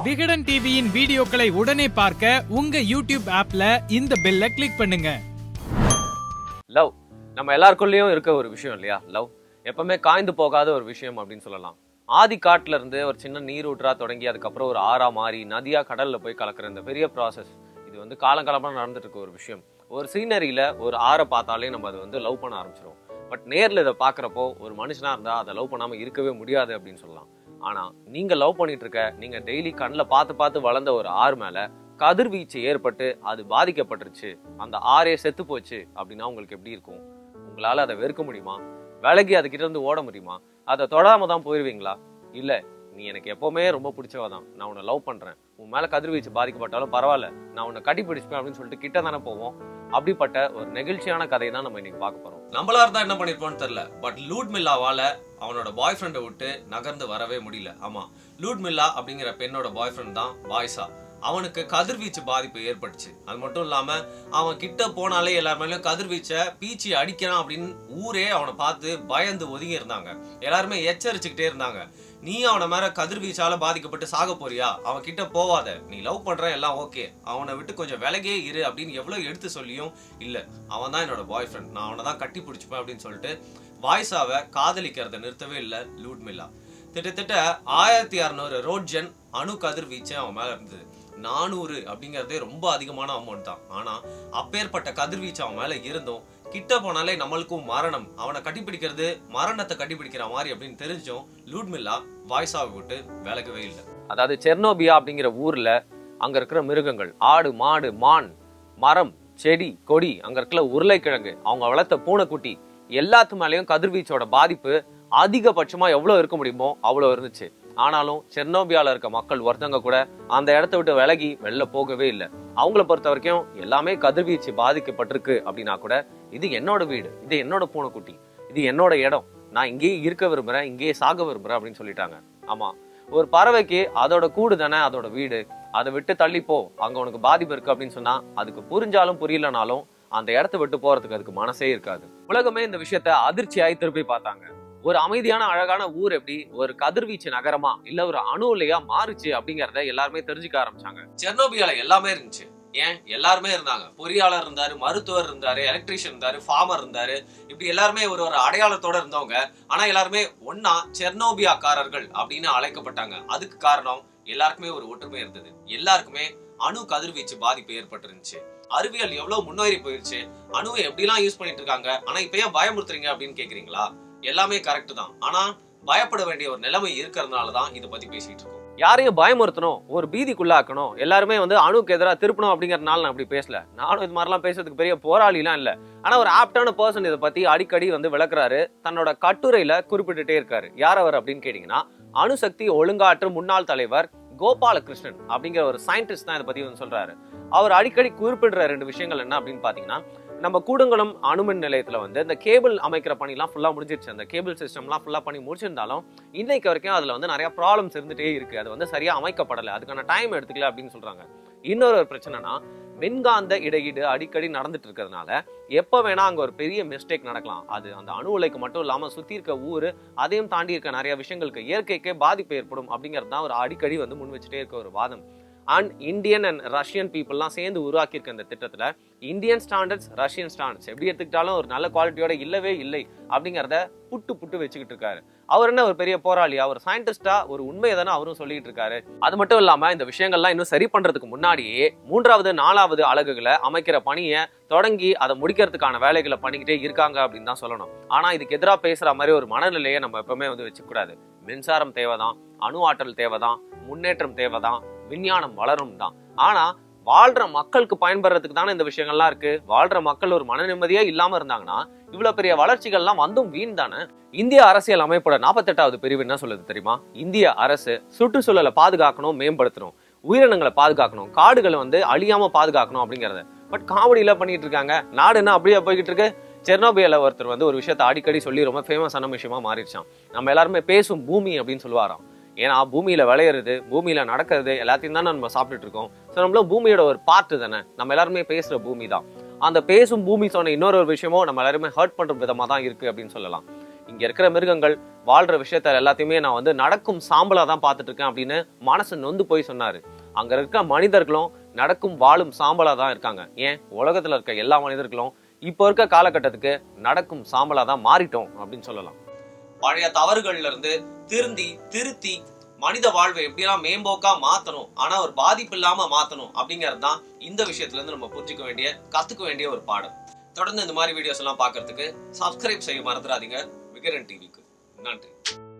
விகடன் டிவியின் வீடியோக்களை உடனே பார்க்க உங்க யூடியூப் ஆப்ல இந்த பெல்ல கிளிக் பண்ணுங்க லவ் நம்ம எல்லாருக்குள்ளேயும் இருக்க ஒரு விஷயம் இல்லையா லவ் எப்பவுமே காய்ந்து போகாத ஒரு விஷயம் அப்படின்னு சொல்லலாம் ஆதி காட்டுல இருந்து ஒரு சின்ன நீரூற்றா தொடங்கி அதுக்கப்புறம் ஒரு ஆறா மாறி நதியா கடல்ல போய் கலக்கிற இந்த பெரிய ப்ராசஸ் இது வந்து காலங்காலமா நடந்துட்டு இருக்க ஒரு விஷயம் ஒரு சீனரியில ஒரு ஆறை பார்த்தாலே நம்ம அதை வந்து லவ் பண்ண ஆரம்பிச்சிடும் பட் நேர்ல இதை பாக்குறப்போ ஒரு மனுஷனா இருந்தா அதை லவ் பண்ணாம இருக்கவே முடியாது அப்படின்னு சொல்லலாம் ஆனா நீங்க லவ் பண்ணிட்டு இருக்க நீங்க டெய்லி கண்ணில் பார்த்து பார்த்து வளர்ந்த ஒரு ஆறு மேல கதிர்வீச்சு ஏற்பட்டு அது பாதிக்கப்பட்டுருச்சு அந்த ஆறே செத்து போச்சு அப்படின்னா உங்களுக்கு எப்படி இருக்கும் உங்களால அதை வெறுக்க முடியுமா விலகி அதுகிட்ட இருந்து ஓட முடியுமா அதை தொடாம தான் போயிருவீங்களா இல்ல நீ எனக்கு எப்பவுமே ரொம்ப பிடிச்சவ தான் நான் உன்னை லவ் பண்றேன் உன் மேல கதிர்வீச்சு பாதிக்கப்பட்டாலும் பரவாயில்ல நான் உன்னை கட்டி பிடிச்சிப்பேன் அப்படின்னு சொல்லிட்டு கிட்ட தானே போவோம் அப்படிப்பட்ட ஒரு நெகிழ்ச்சியான கதை தான் நம்ம இன்னைக்கு பார்க்க போறோம் நம்மளா இருந்தா என்ன பண்ணிருப்போம்னு தெரியல பட் லூட் மில்லாவால அவனோட பாய் ஃப்ரெண்டை விட்டு நகர்ந்து வரவே முடியல ஆமா லூட் மில்லா அப்படிங்கிற பெண்ணோட பாய் ஃப்ரெண்ட் தான் பாய்ஸா அவனுக்கு கதிர்வீச்சு பாதிப்பு ஏற்பட்டுச்சு அது மட்டும் இல்லாம அவன் கிட்ட போனாலே எல்லார் மேலயும் கதிர்வீச்சை பீச்சி அடிக்கிறான் அப்படின்னு ஊரே அவனை பார்த்து பயந்து ஒதுங்கி இருந்தாங்க எல்லாருமே எச்சரிச்சுக்கிட்டே இருந்தாங்க நீ அவன மேல கதிர்வீச்சால பாதிக்கப்பட்டு சாக போறியா அவன் கிட்ட போவாத நீ லவ் பண்ற எல்லாம் ஓகே அவனை விட்டு கொஞ்சம் விலகே இரு அப்படின்னு எவ்வளவு எடுத்து சொல்லியும் இல்ல அவன் தான் என்னோட பாய் ஃப்ரெண்ட் நான் அவனை தான் கட்டி பிடிச்சிப்பேன் அப்படின்னு சொல்லிட்டு வாய்ஸாவை காதலிக்கிறத நிறுத்தவே இல்லை லூட் மில்லா கிட்டத்தட்ட ஆயிரத்தி அறநூறு ரோட்ஜன் அணு கதிர்வீச்சு அவன் மேல இருந்தது நானூறு அப்படிங்கறதே ரொம்ப அதிகமான அமௌண்ட் தான் ஆனா அப்பேற்பட்ட கதிர்வீச்சு அவன் மேல இருந்தும் கிட்ட போனாலே நம்மளுக்கும் மரணம் அவனை கட்டிப்பிடிக்கிறது மரணத்தை கட்டிப்பிடிக்கிற மாதிரி அப்படின்னு தெரிஞ்சும் லூட்மில்லா வாய்ஸாவை விட்டு விலகவே இல்லை அதாவது செர்னோபியா அப்படிங்கிற ஊர்ல அங்க இருக்கிற மிருகங்கள் ஆடு மாடு மான் மரம் செடி கொடி அங்க இருக்கிற உருளைக்கிழங்கு அவங்க வளர்த்த பூனைக்குட்டி எல்லாத்து மேலேயும் கதிர்வீச்சோட பாதிப்பு அதிகபட்சமா எவ்வளவு இருக்க முடியுமோ அவ்வளவு இருந்துச்சு ஆனாலும் செர்னோபியால இருக்க மக்கள் ஒருத்தவங்க கூட அந்த இடத்த விட்டு விலகி வெளில போகவே இல்லை அவங்கள பொறுத்த வரைக்கும் எல்லாமே கதிர்வீச்சு பாதிக்கப்பட்டிருக்கு அப்படின்னா கூட இது என்னோட வீடு இது என்னோட பூனைக்குட்டி இது என்னோட இடம் நான் இங்கேயே இருக்க விரும்புறேன் இங்கேயே சாக விரும்புறேன் அப்படின்னு சொல்லிட்டாங்க ஆமா ஒரு பறவைக்கு அதோட கூடு தானே அதோட வீடு அதை விட்டு தள்ளி போ அங்க உனக்கு பாதிப்பு இருக்கு அப்படின்னு சொன்னா அதுக்கு புரிஞ்சாலும் புரியலனாலும் அந்த இடத்த விட்டு போறதுக்கு அதுக்கு மனசே இருக்காது உலகமே இந்த விஷயத்த அதிர்ச்சியாய் திருப்பி பார்த்தாங்க ஒரு அமைதியான அழகான ஊர் எப்படி ஒரு கதிர்வீச்சு நகரமா இல்ல ஒரு அணு உலையா மாறுச்சு அப்படிங்கறத எல்லாருமே தெரிஞ்சுக்க ஆரம்பிச்சாங்க செர்னோபியால எல்லாமே இருந்துச்சு ஏன் எல்லாருமே இருந்தாங்க பொறியாளர் இருந்தாரு மருத்துவர் இருந்தாரு எலக்ட்ரீஷியன் இருந்தாரு ஃபார்மர் இருந்தாரு இப்படி எல்லாருமே ஒரு ஒரு அடையாளத்தோட இருந்தவங்க ஆனா எல்லாருமே ஒன்னா செர்னோபியாக்காரர்கள் அப்படின்னு அழைக்கப்பட்டாங்க அதுக்கு காரணம் எல்லாருக்குமே ஒரு ஒற்றுமை இருந்தது எல்லாருக்குமே அணு கதிர்வீச்சு பாதிப்பு ஏற்பட்டிருந்துச்சு அறிவியல் எவ்வளவு முன்னேறி போயிருச்சு அணுவை எப்படிலாம் யூஸ் பண்ணிட்டு இருக்காங்க ஆனா இப்ப ஏன் பயமுறுத்துறீங்க அப்படின்னு கேக்குறீங்களா எல்லாமே கரெக்ட் தான் ஆனா பயப்பட வேண்டிய ஒரு நிலைமை இருக்கிறதுனால தான் இதை பத்தி பேசிட்டு இருக்கோம் யாரையும் பயமுறுத்தணும் ஒரு பீதிக்குள்ளாக்கணும் எல்லாருமே வந்து அணுக்கு எதிராக திருப்பணும் அப்படிங்கறதுனால நான் அப்படி பேசல நானும் இது மாதிரிலாம் பேசுறதுக்கு பெரிய போராளிலாம் இல்ல ஆனா ஒரு ஆப்டான பர்சன் இதை பத்தி அடிக்கடி வந்து விளக்குறாரு தன்னோட கட்டுரையில குறிப்பிட்டுட்டே இருக்காரு யார் அவர் அப்படின்னு கேட்டீங்கன்னா அணுசக்தி ஒழுங்காற்று முன்னாள் தலைவர் கோபாலகிருஷ்ணன் அப்படிங்கிற ஒரு சயின்டிஸ்ட் தான் இதை பத்தி வந்து சொல்றாரு அவர் அடிக்கடி குறிப்பிடுற ரெண்டு விஷயங்கள் என்ன அப்படின்னு பாத்தீங்கன்னா நம்ம கூடங்குளம் அணுமின் நிலையத்துல வந்து இந்த கேபிள் அமைக்கிற பணிலாம் ஃபுல்லா முடிஞ்சிருச்சு அந்த கேபிள் சிஸ்டம்லாம் ஃபுல்லா பண்ணி முடிச்சிருந்தாலும் இன்னைக்கு வரைக்கும் அதுல வந்து நிறைய ப்ராப்ளம்ஸ் இருந்துட்டே இருக்கு அது வந்து சரியா அமைக்கப்படல அதுக்கான டைம் எடுத்துக்கல அப்படின்னு சொல்றாங்க இன்னொரு ஒரு பிரச்சனைனா மின்காந்த இடையீடு அடிக்கடி நடந்துட்டு இருக்கிறதுனால எப்ப வேணா அங்க ஒரு பெரிய மிஸ்டேக் நடக்கலாம் அது அந்த அணு உலைக்கு மட்டும் இல்லாம சுத்தி இருக்க ஊரு அதையும் தாண்டி இருக்க நிறைய விஷயங்களுக்கு இயற்கைக்கே பாதிப்பு ஏற்படும் அப்படிங்கிறது தான் ஒரு அடிக்கடி வந்து முன் வச்சுட்டே இருக்க ஒரு வாதம் அண்ட் இந்தியன் அண்ட் ரஷ்யன் பீப்புளெலாம் சேர்ந்து உருவாக்கியிருக்க இந்த திட்டத்தில் இந்தியன் ஸ்டாண்டர்ட்ஸ் ரஷ்யன் ஸ்டாண்டர்ட்ஸ் எப்படி எடுத்துக்கிட்டாலும் ஒரு நல்ல குவாலிட்டியோட இல்லவே இல்லை அப்படிங்கிறத புட்டு புட்டு வச்சுக்கிட்டு இருக்காரு அவர் என்ன ஒரு பெரிய போராளியா ஒரு சயின்டிஸ்டா ஒரு உண்மையை தானே அவரும் சொல்லிட்டு இருக்காரு அது மட்டும் இல்லாம இந்த விஷயங்கள்லாம் இன்னும் சரி பண்றதுக்கு முன்னாடியே மூன்றாவது நாலாவது அலகுகளை அமைக்கிற பணியை தொடங்கி அதை முடிக்கிறதுக்கான வேலைகளை பண்ணிக்கிட்டே இருக்காங்க அப்படின்னு தான் சொல்லணும் ஆனா இதுக்கு எதிராக பேசுற மாதிரி ஒரு மனநிலையை நம்ம எப்பவுமே வந்து வச்சுக்கூடாது மின்சாரம் தேவைதான் அணு ஆற்றல் தேவைதான் முன்னேற்றம் தேவைதான் விஞ்ஞானம் வளரும் தான் ஆனா வாழ்ற மக்களுக்கு பயன்படுறதுக்கு தானே இந்த விஷயங்கள்லாம் இருக்கு வாழ்ற மக்கள் ஒரு மன நிம்மதியே இல்லாம இருந்தாங்கன்னா இவ்வளவு பெரிய வளர்ச்சிகள்லாம் வந்தும் வீண் தானே இந்திய அரசியல் அமைப்போட நாற்பத்தெட்டாவது பிரிவு என்ன சொல்லுது தெரியுமா இந்திய அரசு சுற்றுச்சூழலை பாதுகாக்கணும் மேம்படுத்தணும் உயிரினங்களை பாதுகாக்கணும் காடுகளை வந்து அழியாம பாதுகாக்கணும் அப்படிங்கறத பட் காமெடியில பண்ணிட்டு இருக்காங்க நாடு என்ன அப்படியே போய்கிட்டு இருக்கு செர்னோபியால ஒருத்தர் வந்து ஒரு விஷயத்த அடிக்கடி சொல்லி ரொம்ப ஃபேமஸான விஷயமா மாறிடுச்சான் நம்ம எல்லாருமே பேசும் பூமி அப்படின்னு சொல்லுவாராம் ஏன்னா பூமியில விளையிறது பூமியில நடக்கிறது எல்லாத்தையும் தானே நம்ம சாப்பிட்டுட்டு இருக்கோம் ஸோ நம்மளும் பூமியோட ஒரு பார்ட்டு தானே நம்ம எல்லாருமே பேசுற பூமி தான் அந்த பேசும் பூமி சொன்ன இன்னொரு ஒரு விஷயமும் நம்ம எல்லாருமே ஹர்ட் பண்ற விதமா தான் இருக்கு அப்படின்னு சொல்லலாம் இங்க இருக்கிற மிருகங்கள் வாழ்ற விஷயத்த எல்லாத்தையுமே நான் வந்து நடக்கும் சாம்பலா தான் பார்த்துட்டு இருக்கேன் அப்படின்னு மனசு நொந்து போய் சொன்னாரு அங்க இருக்க மனிதர்களும் நடக்கும் வாழும் சாம்பலா தான் இருக்காங்க ஏன் உலகத்துல இருக்க எல்லா மனிதர்களும் இப்போ இருக்க காலகட்டத்துக்கு நடக்கும் சாம்பலா தான் மாறிட்டோம் அப்படின்னு சொல்லலாம் பழைய தவறுகள்ல இருந்து திருந்தி திருத்தி மனித வாழ்வை எப்படியெல்லாம் மேம்போக்கா மாத்தணும் ஆனா ஒரு பாதிப்பு இல்லாம மாத்தணும் அப்படிங்கிறது தான் இந்த விஷயத்துல இருந்து நம்ம புரிஞ்சுக்க வேண்டிய கத்துக்க வேண்டிய ஒரு பாடம் தொடர்ந்து இந்த மாதிரி வீடியோஸ் எல்லாம் பார்க்கிறதுக்கு சப்ஸ்கிரைப் செய்ய மறந்துடாதீங்க விகரன் டிவிக்கு நன்றி